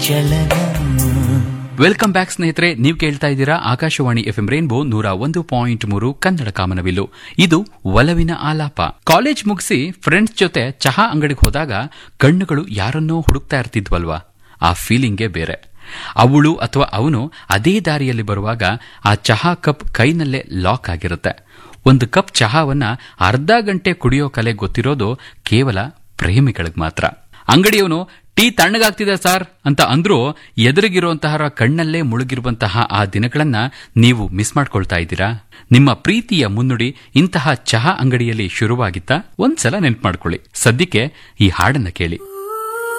ಚಲನ welcome back ಸ್ನೇಹಿತರೆ ನೀವು ಕೇಳ್ತಾ ಇದ್ದೀರಾ ಆಕಾಶವಾಣಿ ಎಫ್ ಎಂ ರೇನ್ಬೋ ನೂರ ಒಂದು ಪಾಯಿಂಟ್ ಮೂರು ಕನ್ನಡ ಕಾಮನವಿಲ್ಲು ಇದು ಒಲವಿನ ಆಲಾಪ ಕಾಲೇಜ್ ಮುಗಿಸಿ ಫ್ರೆಂಡ್ಸ್ ಜೊತೆ ಚಹಾ ಅಂಗಡಿಗೆ ಹೋದಾಗ ಕಣ್ಣುಗಳು ಯಾರನ್ನೋ ಹುಡುಕ್ತಾ ಇರ್ತಿದ್ವಲ್ವಾ ಆ ಫೀಲಿಂಗೇ ಬೇರೆ ಅವಳು ಅಥವಾ ಅವನು ಅದೇ ದಾರಿಯಲ್ಲಿ ಬರುವಾಗ ಆ ಚಹಾ ಕಪ್ ಕೈನಲ್ಲೇ ಲಾಕ್ ಆಗಿರುತ್ತೆ ಒಂದು ಕಪ್ ಚಹಾವನ್ನ ಅರ್ಧ ಗಂಟೆ ಕುಡಿಯೋ ಕಲೆ ಗೊತ್ತಿರೋದು ಕೇವಲ ಪ್ರೇಮಿಗಳಿಗೆ ಮಾತ್ರ ಅಂಗಡಿಯವನು ಟೀ ತಣ್ಣಗಾಗ್ತಿದೆ ಸರ್ ಅಂತ ಅಂದ್ರೂ ಎದುರಿಗಿರುವಂತಹ ಕಣ್ಣಲ್ಲೇ ಮುಳುಗಿರುವಂತಹ ಆ ದಿನಗಳನ್ನ ನೀವು ಮಿಸ್ ಮಾಡ್ಕೊಳ್ತಾ ಇದ್ದೀರಾ ನಿಮ್ಮ ಪ್ರೀತಿಯ ಮುನ್ನುಡಿ ಇಂತಹ ಚಹಾ ಅಂಗಡಿಯಲ್ಲಿ ಶುರುವಾಗಿತ್ತಾ ಒಂದ್ಸಲ ನೆನ್ಪು ಮಾಡ್ಕೊಳ್ಳಿ ಸದ್ಯಕ್ಕೆ ಈ ಹಾಡನ್ನ ಕೇಳಿ